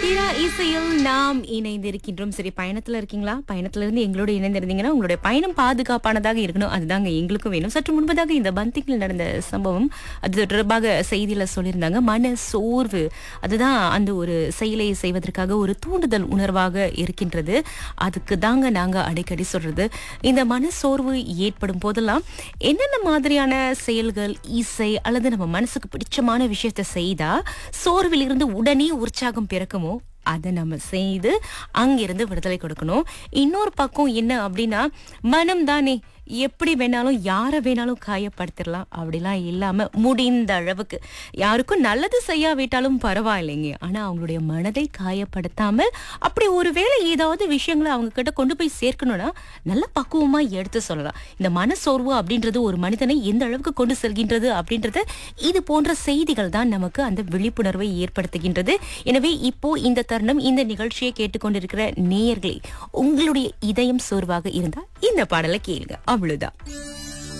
தீரா இசையில் நாம் இணைந்திருக்கின்றோம் சரி பயணத்துல இருக்கீங்களா பயணத்துல இருந்து எங்களோட இணைந்திருந்தீங்கன்னா உங்களுடைய பயணம் பாதுகாப்பானதாக இருக்கணும் அதுதாங்க எங்களுக்கும் வேணும் சற்று முன்பதாக இந்த பந்திக்கில் நடந்த சம்பவம் அது தொடர்பாக செய்தியில சொல்லியிருந்தாங்க மன சோர்வு அதுதான் அந்த ஒரு செயலை செய்வதற்காக ஒரு தூண்டுதல் உணர்வாக இருக்கின்றது அதுக்கு தாங்க நாங்க அடிக்கடி சொல்றது இந்த மன சோர்வு ஏற்படும் போதெல்லாம் என்னென்ன மாதிரியான செயல்கள் இசை அல்லது நம்ம மனசுக்கு பிடிச்சமான விஷயத்தை செய்தா சோர்வில் இருந்து உடனே உற்சாகம் பிறக்குமோ அதை நம்ம செய்து அங்கிருந்து விடுதலை கொடுக்கணும் இன்னொரு பக்கம் என்ன அப்படின்னா மனம் தானே எப்படி வேணாலும் யாரை வேணாலும் காயப்படுத்திடலாம் அப்படிலாம் இல்லாம முடிந்த அளவுக்கு யாருக்கும் நல்லது செய்யாவிட்டாலும் பரவாயில்லைங்க ஆனா அவங்களுடைய மனதை காயப்படுத்தாமல் அப்படி ஒருவேளை ஏதாவது விஷயங்களை அவங்க கிட்ட கொண்டு போய் சேர்க்கணும்னா நல்ல பக்குவமா எடுத்து சொல்லலாம் இந்த மனசோர்வு அப்படின்றது ஒரு மனிதனை எந்த அளவுக்கு கொண்டு செல்கின்றது அப்படின்றது இது போன்ற செய்திகள் தான் நமக்கு அந்த விழிப்புணர்வை ஏற்படுத்துகின்றது எனவே இப்போ இந்த தருணம் இந்த நிகழ்ச்சியை கேட்டுக்கொண்டிருக்கிற நேயர்களே உங்களுடைய இதயம் சோர்வாக இருந்தா இந்த பாடலை கேளுங்க அவ்வளவுதான்